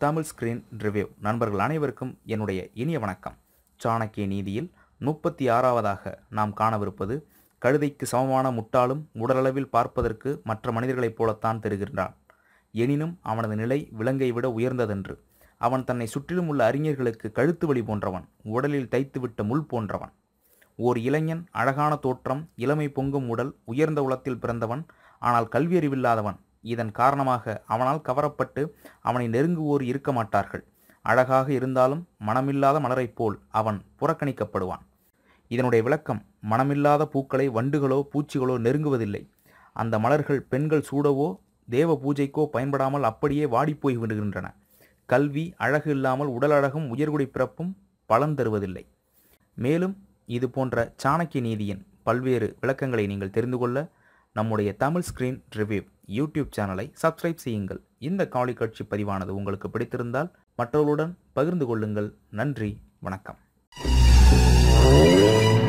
Tamil screen review நண்பர்கள் அனைவருக்கும் என்னுடைய இனிய வணக்கம் சாணக்கிய நீதியில் முப்பத்தி ஆறாவதாக நாம் காணவிருப்பது கழுதைக்கு சமமான முட்டாளும் உடலளவில் பார்ப்பதற்கு மற்ற மனிதர்களைப் போலத்தான் தெரிகின்றான் எனினும் அவனது நிலை விலங்கை விட உயர்ந்ததென்று அவன் தன்னை சுற்றிலும் உள்ள அறிஞர்களுக்கு கழுத்து வலி போன்றவன் உடலில் தைத்துவிட்ட முள் போன்றவன் ஓர் இளைஞன் அழகான தோற்றம் இளமை பொங்கும் உடல் உயர்ந்த உலத்தில் பிறந்தவன் ஆனால் கல்வியறிவில்லாதவன் இதன் காரணமாக அவனால் கவரப்பட்டு அவனை நெருங்குவோர் இருக்க மாட்டார்கள் அழகாக இருந்தாலும் மனமில்லாத மலரைப் போல் அவன் புறக்கணிக்கப்படுவான் இதனுடைய விளக்கம் மனமில்லாத பூக்களை வண்டுகளோ பூச்சிகளோ நெருங்குவதில்லை அந்த மலர்கள் பெண்கள் சூடவோ தேவ பூஜைக்கோ பயன்படாமல் அப்படியே வாடிப்போய் விடுகின்றன கல்வி அழகு இல்லாமல் உடல் அழகும் உயர்குடி பிறப்பும் பலன் தருவதில்லை மேலும் இது போன்ற சாணக்கிய நீதியின் பல்வேறு விளக்கங்களை நீங்கள் தெரிந்து கொள்ள நம்முடைய தமிழ் ஸ்கிரீன் ரிவ்யூ யூடியூப் சேனலை சப்ஸ்கிரைப் செய்யுங்கள் இந்த காணொளி காட்சி பதிவானது உங்களுக்கு பிடித்திருந்தால் மற்றவர்களுடன் பகிர்ந்து கொள்ளுங்கள் நன்றி வணக்கம்